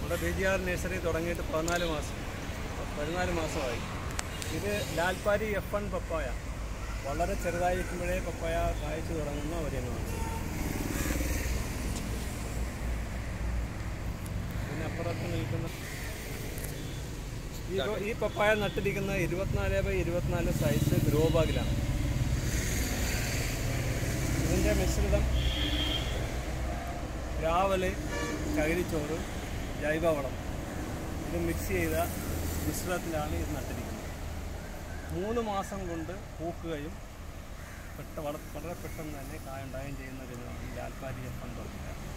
നമ്മുടെ B G R nursery തുടങ്ങിയിട്ട് പതിനാല് മാസം പതിനാല് മാസമായി ഇത് ലാൽപ്പാരി എഫ് വൺ പപ്പായ വളരെ ചെറുതായിരിക്കുമ്പോഴേ പപ്പായ കായ്ച്ചു തുടങ്ങുന്ന ഒരു ഇനമാണ് ഇതിനപ്പുറത്ത് നിൽക്കുന്ന ഈ പ- ഈ പപ്പായ നട്ടിരിക്കുന്ന ഇരുപത്തിനാല് ബൈ ഇരുപത്തിനാല് സൈസ് ഗ്രോ ബാഗിലാണ് ഇതിൻ്റെ മിശ്രിതം രാവിലെ ചകിരിച്ചോറ് ജൈവവളം ഇത് മിക്സ് ചെയ്ത മിശ്രിതത്തിലാണ് ഇത് നട്ടിരിക്കുന്നത് മൂന്ന് മാസം കൊണ്ട് പൂക്കുകയും പെട്ട വള വളരെ പെട്ടെന്ന് തന്നെ കായ ഉണ്ടാകുകയും ചെയ്യുന്ന ഒരു ഇനമാണ് ലാൽപ്പാരി എപ്പം തുടങ്ങിയത്